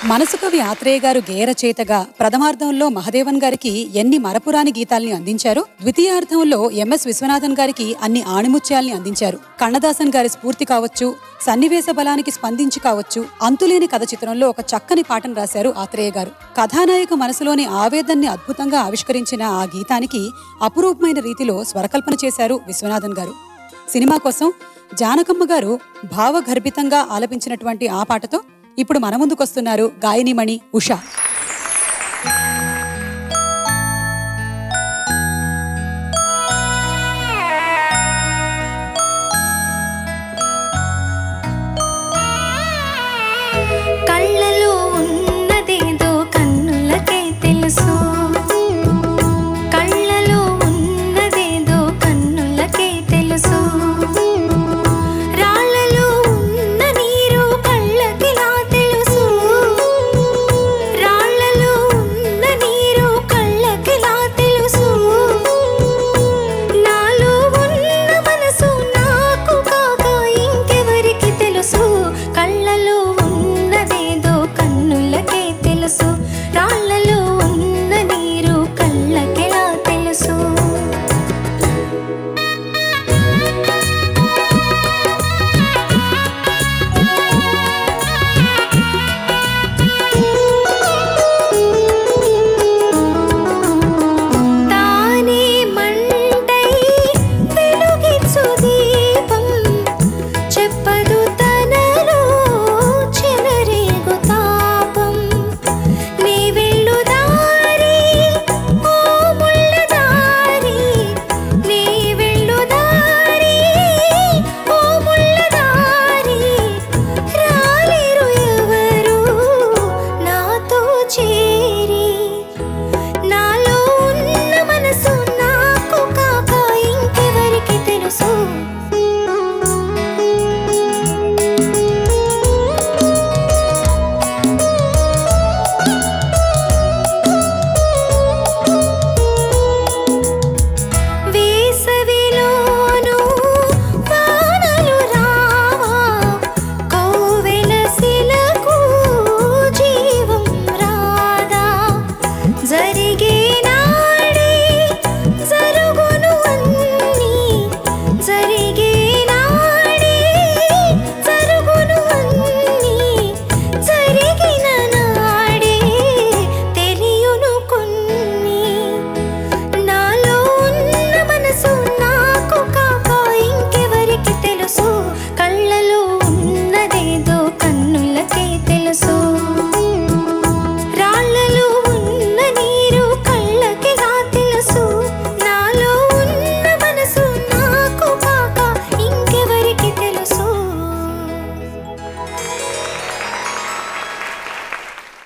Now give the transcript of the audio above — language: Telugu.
మనసు కవి ఆత్రేయ గారు గేయ రచయితగా ప్రథమార్థంలో మహదేవన్ గారికి ఎన్ని మరపురాని గీతాల్ని అందించారో ద్వితీయార్థంలో ఎంఎస్ విశ్వనాథన్ గారికి అన్ని ఆణిముత్యాల్ని అందించారు కన్నదాసన్ గారి స్ఫూర్తి కావచ్చు సన్నివేశ బలానికి స్పందించి కావచ్చు అంతులేని కథ చిత్రంలో ఒక చక్కని పాటను రాశారు ఆత్రేయ గారు కథానాయక మనసులోని ఆవేదన్ని అద్భుతంగా ఆవిష్కరించిన ఆ గీతానికి అపురూపమైన రీతిలో స్వరకల్పన చేశారు విశ్వనాథన్ గారు సినిమా కోసం జానకమ్మ గారు భావగర్భితంగా ఆలపించినటువంటి ఆ పాటతో ఇప్పుడు మన ముందుకొస్తున్నారు గాయనిమణి ఉషా